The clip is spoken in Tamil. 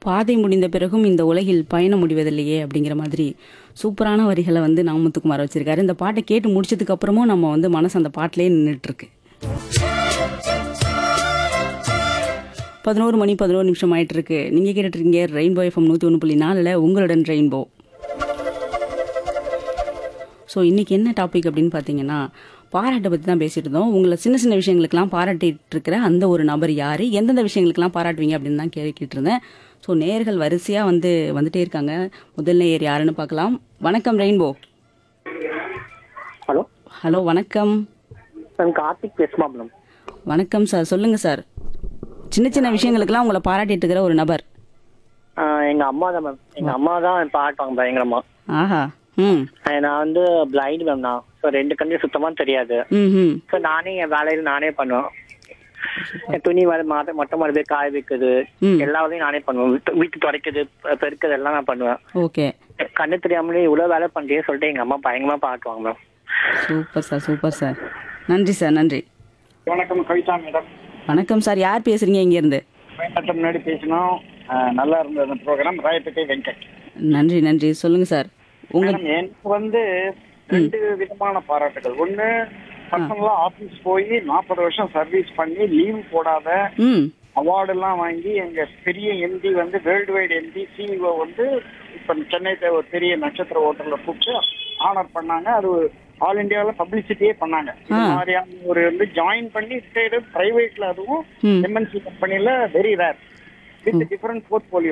பாதை முடிந்த பிறகும் இந்த உலகில் பயணம் முடிவதில்லையே அப்படிங்கிற மாதிரி சூப்பரான வரிகளை வந்து நாமத்துக்குமார் வச்சிருக்காரு இந்த பாட்டை கேட்டு முடிச்சதுக்கு அப்புறமும் நம்ம வந்து மனசு அந்த பாட்டிலே நின்றுட்டு இருக்கு பதினோரு மணி பதினோரு நிமிஷம் ஆயிட்டு இருக்கு நீங்க கேட்டுட்டு இருக்கீங்க ரெயின்போ எஃப்எம் நூத்தி ஒன்று புள்ளி நாலுல உங்களுடன் ரெயின்போ ஸோ இன்றைக்கி என்ன டாபிக் அப்படின்னு பார்த்தீங்கன்னா பாராட்டை பற்றி தான் பேசிட்டு இருந்தோம் உங்களை சின்ன சின்ன விஷயங்களுக்கெல்லாம் பாராட்டிட்டு இருக்கிற அந்த ஒரு நபர் யார் எந்தெந்த விஷயங்களுக்கெல்லாம் பாராட்டுவீங்க அப்படின்னு தான் கேட்டுட்டு இருந்தேன் ஸோ நேர்கள் வரிசையாக வந்து வந்துட்டே இருக்காங்க முதல் நேயர் யாருன்னு பார்க்கலாம் வணக்கம் ரெயின்போ ஹலோ ஹலோ வணக்கம் நான் கார்த்திக் பேசுமா மேடம் வணக்கம் சார் சொல்லுங்கள் சார் சின்ன சின்ன விஷயங்களுக்கெல்லாம் உங்களை பாராட்டிட்டு இருக்கிற ஒரு நபர் எங்க அம்மா தான் மேம் எங்க அம்மா தான் பாட்டுவாங்க பயங்கரமா ஆஹா ம் அஹ் நான் வந்து பிளைண்ட் மேம் நான் ஸோ ரெண்டு கண்ணு சுத்தமா தெரியாது ம் ம் ஸோ நானே என் வேலையில நானே பண்ணுவேன் என் துணி வேலை மாத்த மொட்டை மாடி போய் காய வைக்குது ம். எல்லா வேலையும் நானே பண்ணுவேன் வீட்டு வீட்டு துடைக்குது பெ- பெருக்குது எல்லாம் நான் பண்ணுவேன் ஓகே கண்ணு தெரியாமலே இவ்வளவு வேலை பண்றே சொல்லிட்டு எங்க அம்மா பயங்கரமா பாட்டுவாங்க ma'am super sir super sir நன்றி சார் நன்றி வணக்கம் கவிதா மேடம் வணக்கம் சார் யார் பேசுறீங்க இங்கேருந்து பயணத்தை முன்னாடி பேசினோம் அஹ், நல்லா இருந்தது அந்த ப்ரோக்ராம் ராயப்பேட்டை வெங்கட் நன்றி நன்றி சொல்லுங்க சார் உங்க மேடம் எனக்கு வந்து ரெண்டு விதமான பாராட்டுகள் ஒண்ணு பர்சனலா ஆபீஸ் போய் நாற்பது வருஷம் சர்வீஸ் பண்ணி லீவ் போடாத ம் அவார்டு எல்லாம் வாங்கி எங்க பெரிய எம்டி வந்து வேர்ல்டு வைடு எம்டி சிஇஓ வந்து இப்ப சென்னை ஒரு பெரிய நட்சத்திர ஹோட்டல்ல கூப்பிட்டு ஆனர் பண்ணாங்க அது ஆல் இந்தியாவில் பப்ளிசிட்டியே பண்ணாங்க இது மாதிரியான ஒரு வந்து ஜாயின் பண்ணி ரிட்டையர்டு பிரைவேட்ல அதுவும் ம். எம்என்சி கம்பெனில very rare with different portfolio